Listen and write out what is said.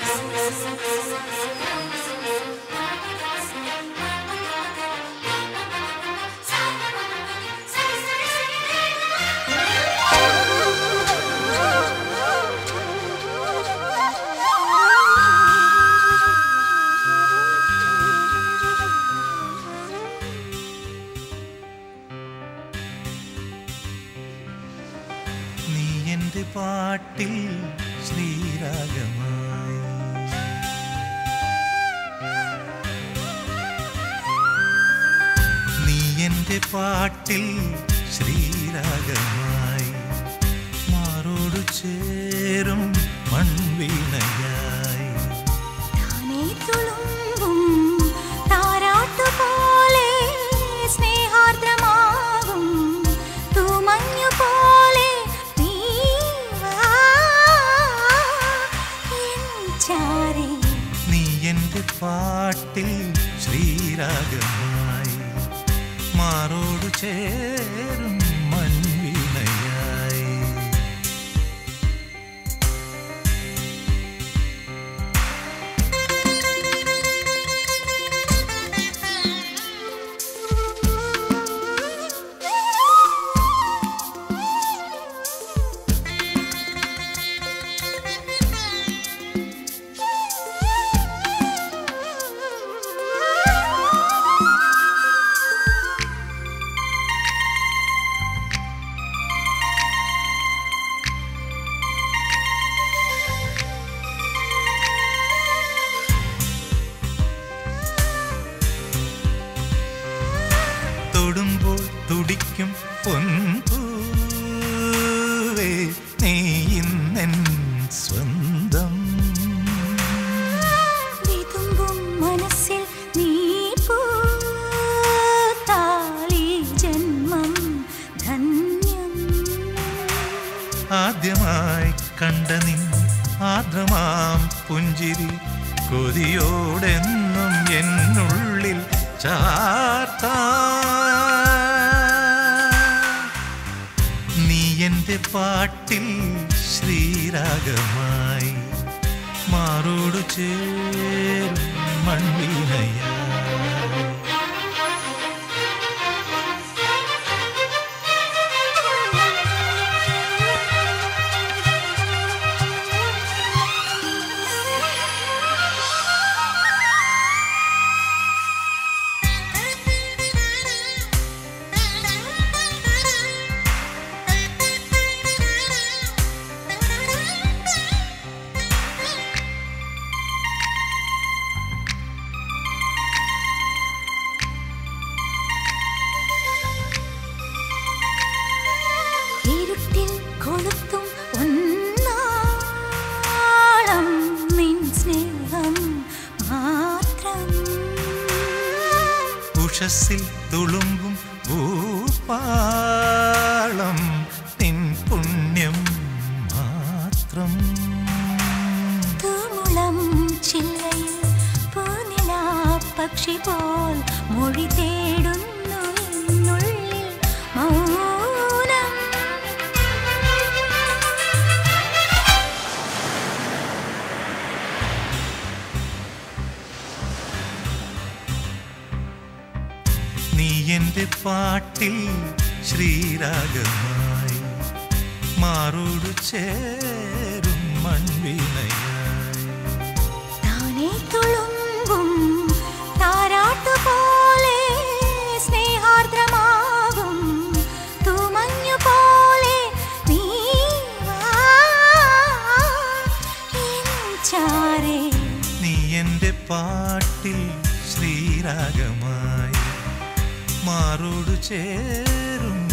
നീ എൻ്റെ പാട്ടിൽ ശ്രീരാഗമായി നീ എൻ്റെ പാട്ടിൽ ശ്രീരാഗമായി മാറോടു ചേരും മൺവീണയായി താനേ തുളുമ്പും താരാട്ടുപോലെ സ്നേഹാർദ്രമാകും തൂമഞ്ഞുപോലെ നീ വാ എൻ ചാരേ നീ എൻ്റെ പാട്ടിൽ ശ്രീരാഗമായി മാറോടു ചേരും മൺവീണയായി തൊടുമ്പോൾ തുടിക്കും പൊൻപൂവേ നീ ഇന്നെൻ സ്വന്തം വിതുമ്പും മനസ്സിൽ നീ പൂത്താളി ജന്മം ധന്യം ആദ്യമായി കണ്ട നിൻ ആർദ്രമാം പുഞ്ചിരി കൊതിയോടെന്നും എന്നുള്ളിൽ ചാർത്താ നീ എൻ്റെ പാട്ടിൽ ശ്രീരാഗമായി മാറോടു ചേരും മൺവീണയായി ഇരുട്ടിൽ കൊളുത്തും ഒന്നാളം നിൻ സ്നേഹം മാത്രം ഉഷസ്സിൽ തുളുമ്പും ഭൂപാളം നിൻ പുണ്യം മാത്രം തൂമുളം ചില്ലയിൽ പൂനിലാ പക്ഷി പോൽ മൊഴി തേടുന്നു എന്നുള്ളിൽ മൗനം നീ എൻ്റെ പാട്ടിൽ ശ്രീരാഗമായി മാറോടു ചേരും മൺവീണയായി താനേ തുളുമ്പും താരാട്ടുപോലെ സ്നേഹാർദ്രമാകും തൂമഞ്ഞുപോലെ നീ വാ എൻ ചാരേ നീ എൻ്റെ പാട്ടിൽ ശ്രീരാഗമായി മാറോടു ചേരും